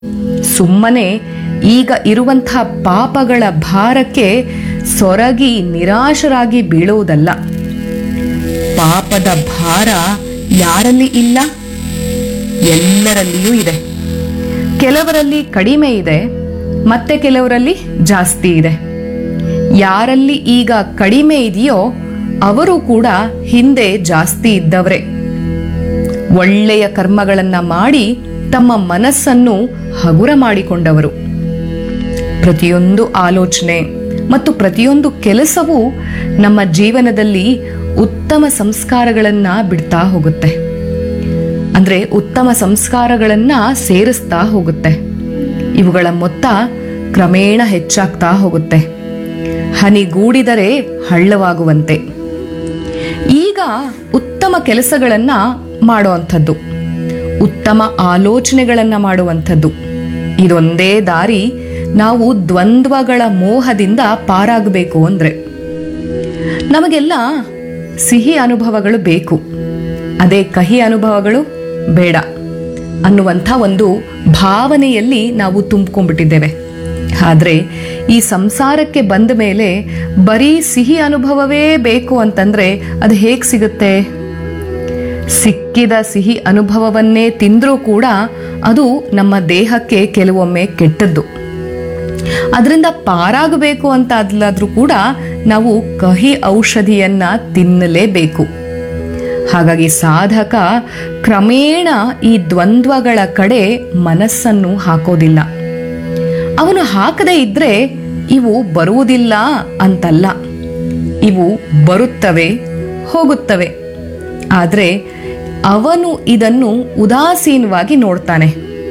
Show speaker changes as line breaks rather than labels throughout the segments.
ಸುಮ್ಮನೆ ಈಗ ಇರುವಂಥ ಪಾಪಗಳ ಭಾರಕ್ಕೆ ಸೊರಗಿ ನಿರಾಶರಾಗಿ ಬೀಳುವುದಲ್ಲ ಪಾಪದ ಭಾರ ಯಾರಲ್ಲಿ ಇಲ್ಲ ಎಲ್ಲರಲ್ಲಿಯೂ ಇದೆ ಕೆಲವರಲ್ಲಿ ಕಡಿಮೆ ಇದೆ ಮತ್ತೆ ಕೆಲವರಲ್ಲಿ ಜಾಸ್ತಿ ಇದೆ ಯಾರಲ್ಲಿ ಈಗ ಕಡಿಮೆ ಇದೆಯೋ ಅವರು ಕೂಡ ಹಿಂದೆ ಜಾಸ್ತಿ ಇದ್ದವರೇ ಒಳ್ಳೆಯ ಕರ್ಮಗಳನ್ನ ಮಾಡಿ ತಮ್ಮ ಮನಸ್ಸನ್ನು ಹಗುರ ಮಾಡಿಕೊಂಡವರು ಪ್ರತಿಯೊಂದು ಆಲೋಚನೆ ಮತ್ತು ಪ್ರತಿಯೊಂದು ಕೆಲಸವೂ ನಮ್ಮ ಜೀವನದಲ್ಲಿ ಉತ್ತಮ ಸಂಸ್ಕಾರಗಳನ್ನ ಬಿಡ್ತಾ ಹೋಗುತ್ತೆ ಅಂದ್ರೆ ಉತ್ತಮ ಸಂಸ್ಕಾರಗಳನ್ನ ಸೇರಿಸ್ತಾ ಹೋಗುತ್ತೆ ಇವುಗಳ ಮೊತ್ತ ಕ್ರಮೇಣ ಹೆಚ್ಚಾಗ್ತಾ ಹೋಗುತ್ತೆ ಹನಿಗೂಡಿದರೆ ಹಳ್ಳವಾಗುವಂತೆ ಈಗ ಉತ್ತಮ ಕೆಲಸಗಳನ್ನ ಮಾಡುವಂಥದ್ದು ಉತ್ತಮ ಆಲೋಚನೆಗಳನ್ನ ಮಾಡುವಂಥದ್ದು ಇದೊಂದೇ ದಾರಿ ನಾವು ದ್ವಂದ್ವಗಳ ಮೋಹದಿಂದ ಪಾರಾಗಬೇಕು ಅಂದ್ರೆ ನಮಗೆಲ್ಲ ಸಿಹಿ ಅನುಭವಗಳು ಬೇಕು ಅದೇ ಕಹಿ ಅನುಭವಗಳು ಬೇಡ ಅನ್ನುವಂಥ ಒಂದು ಭಾವನೆಯಲ್ಲಿ ನಾವು ತುಂಬಿಕೊಂಡ್ಬಿಟ್ಟಿದ್ದೇವೆ ಆದರೆ ಈ ಸಂಸಾರಕ್ಕೆ ಬಂದ ಮೇಲೆ ಬರೀ ಸಿಹಿ ಅನುಭವವೇ ಬೇಕು ಅಂತಂದ್ರೆ ಅದು ಹೇಗೆ ಸಿಗುತ್ತೆ ಸಿಕ್ಕಿದ ಸಿಹಿ ಅನುಭವವನ್ನೇ ತಿಂದರೂ ಕೂಡ ಅದು ನಮ್ಮ ದೇಹಕ್ಕೆ ಕೆಲವೊಮ್ಮೆ ಕೆಟ್ಟದ್ದು ಅದರಿಂದ ಪಾರಾಗಬೇಕು ಅಂತ ಅದ್ಲಾದ್ರೂ ಕೂಡ ನಾವು ಕಹಿ ಔಷಧಿಯನ್ನ ತಿನ್ನಲೇಬೇಕು ಹಾಗಾಗಿ ಸಾಧಕ ಕ್ರಮೇಣ ಈ ದ್ವಂದ್ವಗಳ ಕಡೆ ಮನಸ್ಸನ್ನು ಹಾಕೋದಿಲ್ಲ ಅವನು ಹಾಕದೇ ಇದ್ರೆ ಇವು ಬರುವುದಿಲ್ಲ ಅಂತಲ್ಲ ಇವು ಬರುತ್ತವೆ ಹೋಗುತ್ತವೆ ಆದರೆ ಅವನು ಇದನ್ನು ಉದಾಸೀನವಾಗಿ ನೋಡ್ತಾನೆ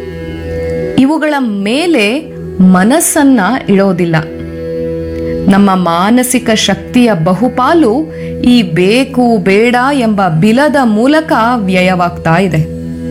ಇವುಗಳ ಮೇಲೆ ಮನಸ್ಸನ್ನ ಇಡೋದಿಲ್ಲ ನಮ್ಮ ಮಾನಸಿಕ ಶಕ್ತಿಯ ಬಹುಪಾಲು ಈ ಬೇಕು ಬೇಡ ಎಂಬ ಬಿಲದ ಮೂಲಕ ವ್ಯಯವಾಗ್ತಾ ಇದೆ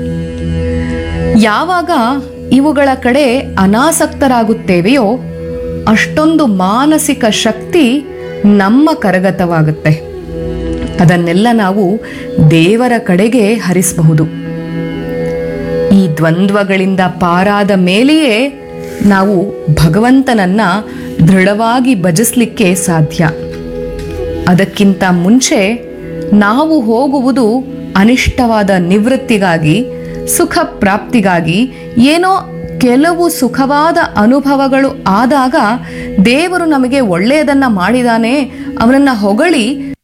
ಯಾವಾಗ ಇವುಗಳ ಕಡೆ ಅನಾಸಕ್ತರಾಗುತ್ತೇವೆಯೋ ಅಷ್ಟೊಂದು ಮಾನಸಿಕ ಶಕ್ತಿ ನಮ್ಮ ಕರಗತವಾಗುತ್ತೆ ಅದನ್ನೆಲ್ಲ ನಾವು ದೇವರ ಕಡೆಗೆ ಹರಿಸಬಹುದು ಈ ದ್ವಂದ್ವಗಳಿಂದ ಪಾರಾದ ಮೇಲೆಯೇ ನಾವು ಭಗವಂತನನ್ನ ದೃಢವಾಗಿ ಭಜಿಸ್ಲಿಕ್ಕೆ ಸಾಧ್ಯ ಅದಕ್ಕಿಂತ ಮುಂಚೆ ನಾವು ಹೋಗುವುದು ಅನಿಷ್ಟವಾದ ನಿವೃತ್ತಿಗಾಗಿ ಸುಖ ಪ್ರಾಪ್ತಿಗಾಗಿ ಏನೋ ಕೆಲವು ಸುಖವಾದ ಅನುಭವಗಳು ಆದಾಗ ದೇವರು ನಮಗೆ ಒಳ್ಳೆಯದನ್ನ ಮಾಡಿದಾನೆ ಅವನನ್ನ ಹೊಗಳಿ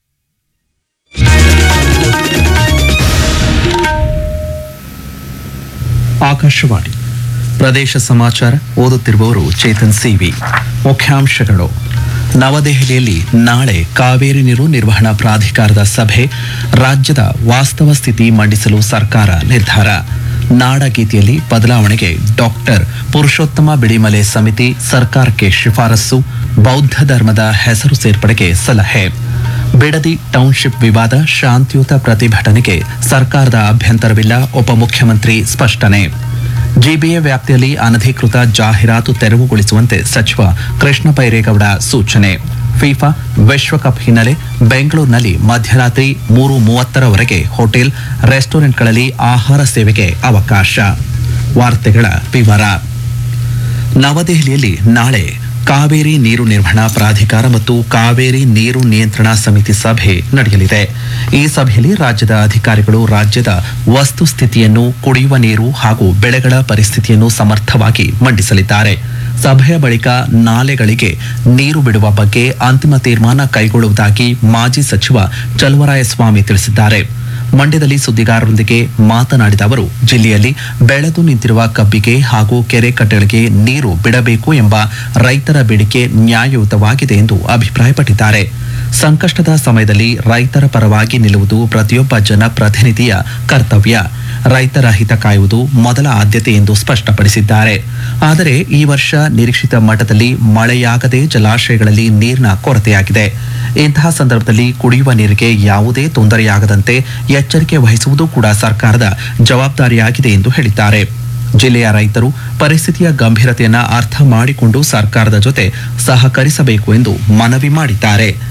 ಆಕಾಶವಾಣಿ ಪ್ರದೇಶ ಸಮಾಚಾರ ಓದುತ್ತಿರುವವರು ಚೇತನ್ ಸಿವಿ ಮುಖ್ಯಾಂಶಗಳು ನವದೆಹಲಿಯಲ್ಲಿ ನಾಳೆ ಕಾವೇರಿ ನೀರು ನಿರ್ವಹಣಾ ಪ್ರಾಧಿಕಾರದ ಸಭೆ ರಾಜ್ಯದ ವಾಸ್ತವ ಸ್ಥಿತಿ ಮಂಡಿಸಲು ಸರ್ಕಾರ ನಿರ್ಧಾರ ನಾಡಗೀತೆಯಲ್ಲಿ ಬದಲಾವಣೆಗೆ ಡಾಕ್ಟರ್ ಪುರುಷೋತ್ತಮ ಬಿಡಿಮಲೆ ಸಮಿತಿ ಸರ್ಕಾರಕ್ಕೆ ಶಿಫಾರಸ್ಸು ಬೌದ್ಧ ಧರ್ಮದ ಹೆಸರು ಸೇರ್ಪಡೆಗೆ ಸಲಹೆ ಬಿಡದಿ ಟೌನ್ಶಿಪ್ ವಿವಾದ ಶಾಂತಿಯುತ ಪ್ರತಿಭಟನೆಗೆ ಸರ್ಕಾರದ ಅಭ್ಯಂತರವಿಲ್ಲ ಉಪಮುಖ್ಯಮಂತ್ರಿ ಸ್ಪಷ್ಟನೆ ಜಿಬಿಎ ವ್ಯಾಪ್ತಿಯಲ್ಲಿ ಅನಧಿಕೃತ ಜಾಹೀರಾತು ತೆರವುಗೊಳಿಸುವಂತೆ ಸಚಿವ ಕೃಷ್ಣ ಬೈರೇಗೌಡ ಸೂಚನೆ ಫಿಫಾ ವಿಶ್ವಕಪ್ ಹಿನ್ನೆಲೆ ಬೆಂಗಳೂರಿನಲ್ಲಿ ಮಧ್ಯರಾತ್ರಿ ಮೂರು ಮೂವತ್ತರವರೆಗೆ ಹೋಟೆಲ್ ರೆಸ್ಟೋರೆಂಟ್ಗಳಲ್ಲಿ ಆಹಾರ ಸೇವೆಗೆ ಅವಕಾಶ ವಾರ್ತೆಗಳ ವಿವರ ನವದೆಹಲಿಯಲ್ಲಿ ನಾಳೆ ಕಾವೇರಿ ನೀರು ನಿರ್ವಹಣಾ ಪ್ರಾಧಿಕಾರ ಮತ್ತು ಕಾವೇರಿ ನೀರು ನಿಯಂತ್ರಣ ಸಮಿತಿ ಸಭೆ ನಡೆಯಲಿದೆ ಈ ಸಭೆಯಲ್ಲಿ ರಾಜ್ಯದ ಅಧಿಕಾರಿಗಳು ರಾಜ್ಯದ ವಸ್ತುಸ್ಥಿತಿಯನ್ನು ಕುಡಿಯುವ ನೀರು ಹಾಗೂ ಬೆಳೆಗಳ ಪರಿಸ್ಥಿತಿಯನ್ನು ಸಮರ್ಥವಾಗಿ ಮಂಡಿಸಲಿದ್ದಾರೆ ಸಭೆಯ ಬಳಿಕ ನಾಲೆಗಳಿಗೆ ನೀರು ಬಿಡುವ ಬಗ್ಗೆ ಅಂತಿಮ ತೀರ್ಮಾನ ಕೈಗೊಳ್ಳುವುದಾಗಿ ಮಾಜಿ ಸಚಿವ ಚಲುವರಾಯಸ್ವಾಮಿ ತಿಳಿಸಿದ್ದಾರೆ ಮಂಡ್ಯದಲ್ಲಿ ಸುದ್ದಿಗಾರರೊಂದಿಗೆ ಮಾತನಾಡಿದ ಅವರು ಜಿಲ್ಲೆಯಲ್ಲಿ ಬೆಳೆದು ನಿಂತಿರುವ ಕಬ್ಬಿಗೆ ಹಾಗೂ ಕೆರೆ ಕಟ್ಟೆಗಳಿಗೆ ನೀರು ಬಿಡಬೇಕು ಎಂಬ ರೈತರ ಬೇಡಿಕೆ ನ್ಯಾಯಯುತವಾಗಿದೆ ಎಂದು ಅಭಿಪ್ರಾಯಪಟ್ಟಿದ್ದಾರೆ ಸಂಕಷ್ಟದ ಸಮಯದಲ್ಲಿ ರೈತರ ಪರವಾಗಿ ನಿಲ್ಲುವುದು ಪ್ರತಿಯೊಬ್ಬ ಜನಪ್ರತಿನಿಧಿಯ ಕರ್ತವ್ಯ ರೈತರ ಹಿತ ಕಾಯುವುದು ಮೊದಲ ಆದ್ಯತೆ ಎಂದು ಸ್ಪಷ್ಟಪಡಿಸಿದ್ದಾರೆ ಆದರೆ ಈ ವರ್ಷ ನಿರೀಕ್ಷಿತ ಮಟ್ಟದಲ್ಲಿ ಮಳೆಯಾಗದೆ ಜಲಾಶಯಗಳಲ್ಲಿ ನೀರಿನ ಕೊರತೆಯಾಗಿದೆ ಇಂತಹ ಸಂದರ್ಭದಲ್ಲಿ ಕುಡಿಯುವ ನೀರಿಗೆ ಯಾವುದೇ ತೊಂದರೆಯಾಗದಂತೆ ಎಚ್ಚರಿಕೆ ವಹಿಸುವುದು ಕೂಡ ಸರ್ಕಾರದ ಜವಾಬ್ದಾರಿಯಾಗಿದೆ ಎಂದು ಹೇಳಿದ್ದಾರೆ ಜಿಲ್ಲೆಯ ರೈತರು ಪರಿಸ್ಥಿತಿಯ ಗಂಭೀರತೆಯನ್ನ ಅರ್ಥ ಮಾಡಿಕೊಂಡು ಸರ್ಕಾರದ ಜೊತೆ ಸಹಕರಿಸಬೇಕು ಎಂದು ಮನವಿ ಮಾಡಿದ್ದಾರೆ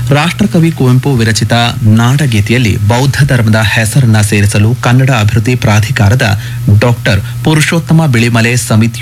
ರಾಷ್ಟ್ರಕವಿ ಕುವೆಂಪು ವಿರಚಿತ ನಾಡಗೀತೆಯಲ್ಲಿ ಬೌದ್ಧ ಧರ್ಮದ ಹೆಸರನ್ನ ಸೇರಿಸಲು ಕನ್ನಡ ಅಭಿವೃದ್ಧಿ ಪ್ರಾಧಿಕಾರದ ಡಾಕ್ಟರ್ ಪುರುಷೋತ್ತಮ ಬಿಳಿಮಲೆ ಸಮಿತಿ